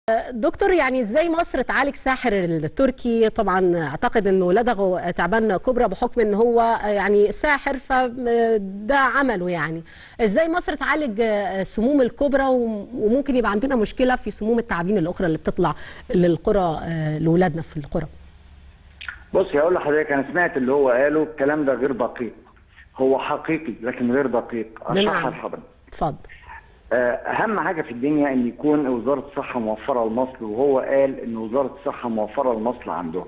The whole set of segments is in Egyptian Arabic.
دكتور يعني ازاي مصر تعالج ساحر التركي طبعا اعتقد انه لدغه تعبان كبرى بحكم ان هو يعني ساحر فده عمله يعني ازاي مصر تعالج سموم الكبرى وممكن يبقى عندنا مشكله في سموم التعابين الاخرى اللي بتطلع للقرى لاولادنا في القرى بصي هقول لحضرتك انا سمعت اللي هو قاله الكلام ده غير دقيق هو حقيقي لكن غير دقيق اشرحها لحضرتك اتفضل اهم حاجه في الدنيا ان يكون وزاره الصحه موفره لمصر وهو قال ان وزاره الصحه موفره لمصر عندهم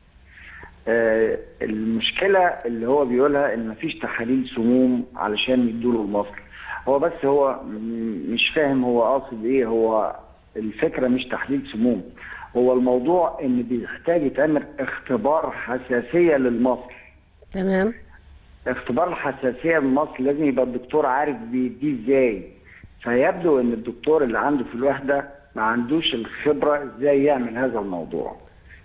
المشكله اللي هو بيقولها ان مفيش تحاليل سموم علشان يدوله لمصر هو بس هو مش فاهم هو قاصد ايه هو الفكره مش تحليل سموم هو الموضوع ان بيحتاج يتعمل اختبار حساسيه للمصل تمام اختبار الحساسيه للمصل لازم يبقى الدكتور عارف بيديه ازاي فيبدو ان الدكتور اللي عنده في الوحده ما عندوش الخبره ازاي يعمل هذا الموضوع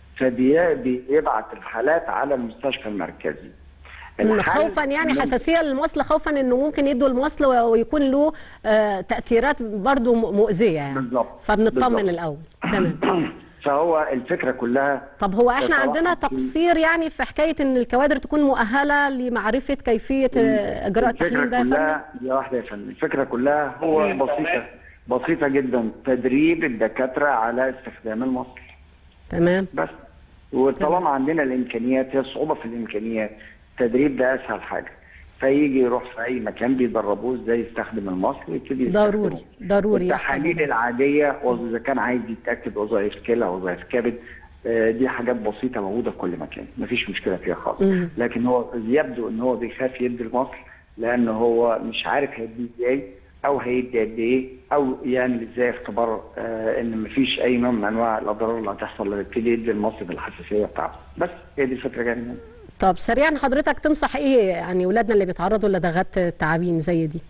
فبيبعت الحالات على المستشفى المركزي خوفا يعني حساسيه للمصل خوفا انه ممكن يدوا المصل ويكون له آه تاثيرات برضه مؤذيه يعني بالظبط فبنطمن الاول تمام فهو الفكره كلها طب هو احنا عندنا تقصير يعني في حكايه ان الكوادر تكون مؤهله لمعرفه كيفيه اجراء التحليل ده يا فندم؟ يا واحده يا فندم الفكره كلها هو بسيطه بسيطه جدا تدريب الدكاتره على استخدام المصل تمام بس وطالما عندنا الامكانيات هي الصعوبه في الامكانيات التدريب ده اسهل حاجه فيجي يروح في اي مكان بيدربوه ازاي يستخدم المصل ويبتدي ضروري ضروري التحاليل العاديه واذا كان عايز يتاكد وظائف كلى وظائف كبد دي حاجات بسيطه موجوده في كل مكان مفيش مشكله فيها خالص لكن هو يبدو ان هو بيخاف يدي المصل لان هو مش عارف هيديه ازاي او هيدي قد ايه او يعمل ازاي اختبار آه ان مفيش اي نوع من انواع الاضرار اللي هتحصل لما يبتدي يدي المصل بالحساسيه بتاعته بس هي دي الفكره جايه منها طب سريعا حضرتك تنصح ايه يعني ولادنا اللي بيتعرضوا لدغات تعابين زي دي؟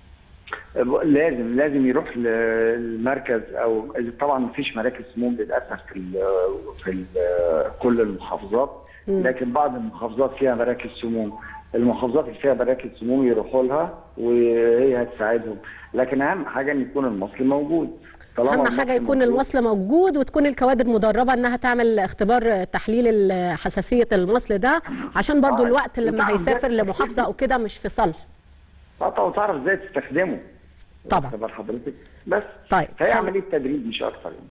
لازم لازم يروح للمركز او طبعا ما فيش مراكز سموم للاسف في ال في ال كل المحافظات لكن بعض المحافظات فيها مراكز سموم المحافظات اللي فيها مراكز سموم يروحوا لها وهي هتساعدهم لكن اهم حاجه ان يكون المصل موجود اهم حاجه يكون المصل موجود وتكون الكوادر مدربه انها تعمل اختبار تحليل حساسيه المصل ده عشان برضو آه الوقت لما هيسافر لمحافظه او كده مش في صالحه اه وتعرف ازاي تستخدمه طبعا حضرتك بس طيب فهي عمليه تدريب مش اكتر يعني